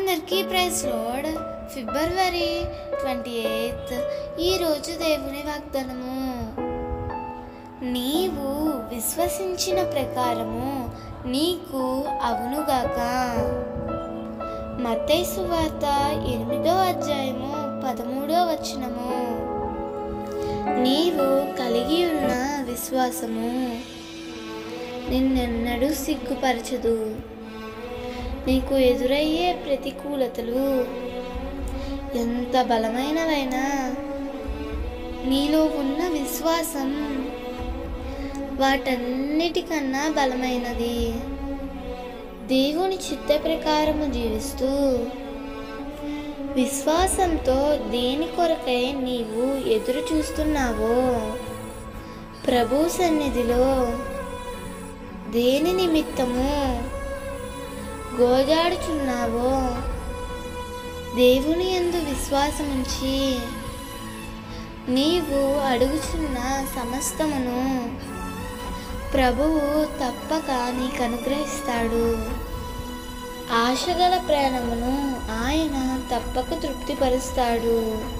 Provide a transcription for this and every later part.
అందరికీ praise lord February twenty eighth ఈరోజు దేవుని వాగ్దానము నీవు విశ్వసించిన ప్రకారము నీకు అవునుగాక మత్తయి వార్త ఎనిమిదో అధ్యాయము పదమూడో వచనము నీవు కలిగి ఉన్న విశ్వాసము నిన్నెన్నడూ సిగ్గుపరచదు నీకు ఎదురయ్యే ప్రతికూలతలు ఎంత బలమైనవైనా నీలో ఉన్న విశ్వాసం వాటన్నిటికన్నా బలమైనది దేవుని చిత్త ప్రకారము జీవిస్తూ విశ్వాసంతో దేని కొరకై నీవు ఎదురు చూస్తున్నావో ప్రభు సన్నిధిలో దేని నిమిత్తము గోజాడుచున్నావో దేవుని యందు విశ్వాసముంచి నీవు అడుగుచున్న సమస్తమును ప్రభువు తప్పక నీకు అనుగ్రహిస్తాడు ఆశగల ప్రాణమును ఆయన తప్పక తృప్తిపరుస్తాడు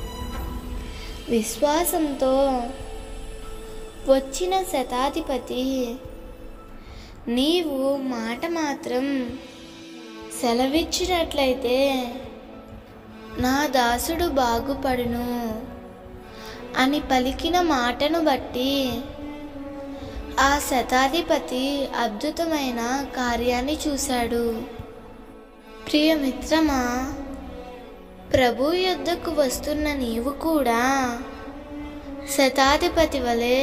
విశ్వాసంతో వచ్చిన శతాధిపతి నీవు మాట మాత్రం సెలవిచ్చినట్లయితే నా దాసుడు బాగుపడును అని పలికిన మాటను బట్టి ఆ శతాధిపతి అద్భుతమైన కార్యాన్ని చూశాడు ప్రియమిత్రమా ప్రభు యుద్ధకు వస్తున్న నీవు కూడా శతాధిపతి వలె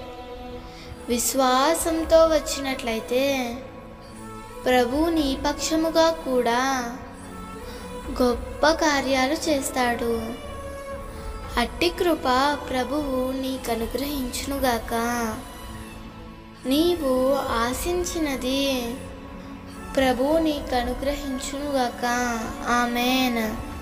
విశ్వాసంతో వచ్చినట్లయితే ప్రభు నీ పక్షముగా కూడా గొప్ప కార్యాలు చేస్తాడు అట్టి కృప ప్రభువు నీకు అనుగ్రహించునుగాక నీవు ఆశించినది ప్రభు నీకు అనుగ్రహించునుగాక ఆమెన్